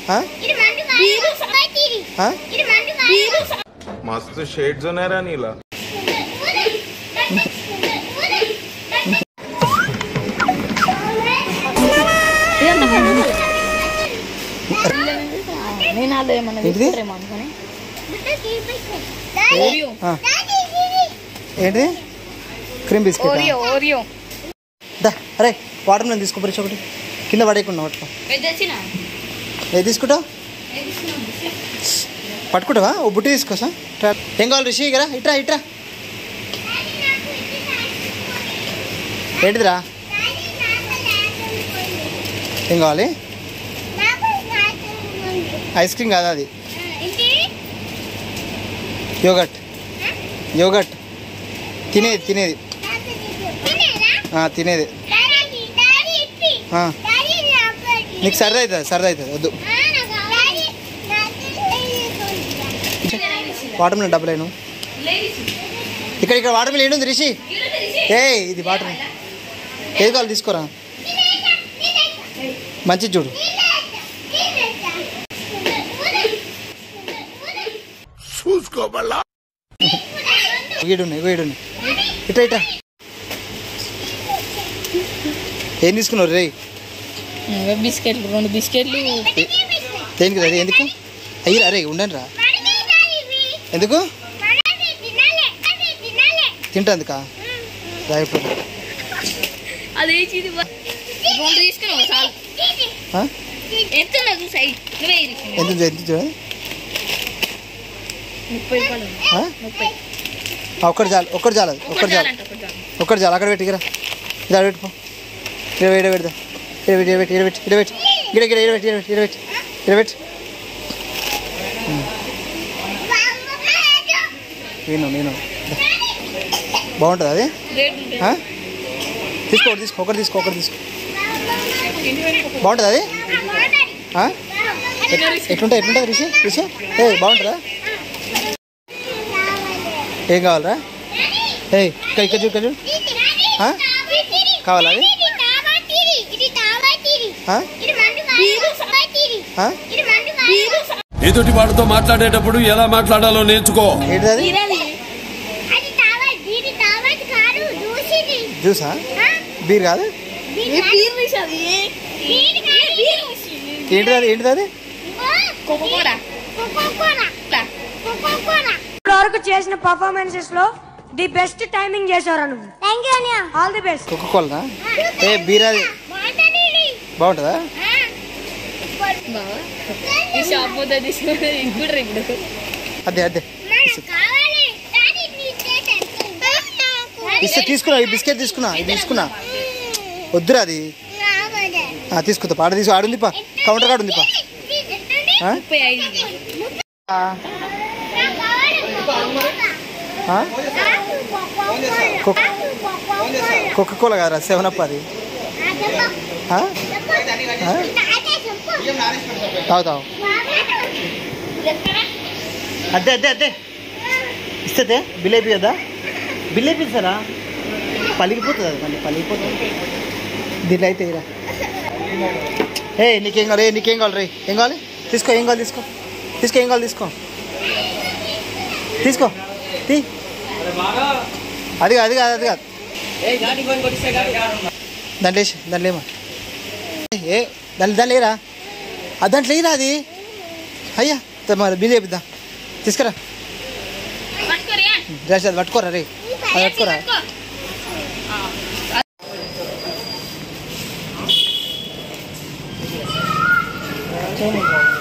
ఆ? ఆ? मस्त शेड जो नाही राणीला నేను అలా ఏమన్నా ఏంటిది? తీసుకుంటారేమో అనుకుని ఓరియో ఆ. ఏంటి క్రీమ్ బిస్కెట్ ఓరియో ఓరియో దా అరే వాటర్ నేను తీసుకో పరిచి ఒకటి కింద పడేయకుండా పట్టుకో తెచ్చిన ఏది తీసుకుంటావు పట్టుకుంటావా ఓ బుట్టి తీసుకోసా ఇట్రా. ఏం కావాలి రిషి కదా ఇట్రా ఇట్రా ఏంటిదిరా ఏం కావాలి ఐస్ క్రీమ్ కాదా అది యోగట్ యోగట్ తినేది తినేది ఆ, తినేది ఆ, నీకు సరదా అవుతుంది సరదా అవుతుంది వద్దు వాటర్ మిలన్ డబ్బులు అయినా ఇక్కడ ఇక్కడ వాటర్ మిలన్ ఏంటుంది రిషి ఏ ఇది వాటర్ మిలన్. ఏది కావాలి తీసుకోరా మంచిది చూడు వీడున్నాయి వీడున్నాయి ఇట్రా ఇట్రా ఏం తీసుకున్నారు రే బిస్కెట్లు రెండు బిస్కెట్లు దేనికి రా ఎందుకు అయ్యి అరే ఉండండి రా ఎందుకు తింటందుకా రా ఇప్పుడు అదే చీది రెండు తీసుకున్నావు చాలు ఆ? ఎంత నాకు సైడ్ నువ్వే ఇరికి. ఎంత ఎంత చూడ ముప్పై రూపాయలు ఆ? ముప్పై ఆ, ఒక్కటి చాలు ఒక్కటి చాలు అది, ఒక్కటి చాలు చాలంట, ఒకటి చాలు. ఒక్కటి చాలు అక్కడ పెట్టిరా ఇది అక్కడ పెట్టుకో ఇరవై ఇరవై పెడతా ఇరవై ఇరవై ఇరవై ఇరవై ఇరవై గిడ గిడ ఇరవై ఇరవై ఇరవై ఇరవై నేను నేను బాగుంటుంది అది రేట్ ఉంటుంది. ఆ? తీసుకో ఒకటి తీసుకో ఒకటి తీసుకో ఒకటి తీసుకో బాగుంటుంది అది ఆ? ఎట్లుంటుంది ఎట్లుంటుంది రిషి రిషి ఏ బాగుంటుందా ఏం కావాలరా ఏ ఇక్కడ ఇక్కడ చూడు ఇక్కడ చూడు ఆ? కావాలా అది ఆ? ఆ? ఎదుటి వాడితో మాట్లాడేటప్పుడు ఎలా మాట్లాడాలో నేర్చుకో ఏంటిది అది జ్యూసా బీర్ కాదు ఏ బీర్ తీసి అది ఏంటిది అది ఏంటిది అది కోకోకోలా ఇప్పటి వరకు చేసిన పర్ఫార్మెన్సెస్ లో ది బెస్ట్ టైమింగ్ చేశారు నువ్వు థ్యాంక్ యూ అనియా ఆల్ ది బెస్ట్ కుక్క కోలనా ఏ బీర్ అది బాగుంటుందా బావా ఈ షాప్ పోతే తీసుకుంటే ఇప్పుడు ఇప్పుడు అదే అదే ఇస్తే తీసుకున్నా ఈ బిస్కెట్ తీసుకున్నా ఇది తీసుకున్నా వద్దురా అది ఆ, తీసుకుంటా పాట తీసు ఆడుంది పా కౌంటర్ కార్డు ఉంది పా ఆ? ముప్పై ఐదు ఆ? ఆ? కుక్క కోల కాదురా సెవెన్ అప్ అది ఆ? ఆ? తాగు తాగు అదే అదే అదే ఇస్తే బిలేపి కదా బిలేపి ఇస్తారా పలిగిపోతుంది అది మళ్ళీ పలిగిపోతుంది దీంట్లో అయితే ఇరా ఏ నీకేం కావాలి ఏ నీకేం కావాలి రే ఏం కావాలి తీసుకో ఏం కావాలి తీసుకో తీసుకో ఏం కావాలి తీసుకో తీసుకో తీ అది కాదు అది కాదు అది కాదు దాంట్లో వేసి దాంట్లో ఏమో ఏ దాంట్లో దాంట్లో లేరా ఆ దాంట్లో లేరా అది అయ్యా త- మరి బిల్ చేపిద్దాం తీసుకురా పట్టుకోరియా రేస్ అది పట్టుకోరా రే అది పట్టుకోరా పట్టుకో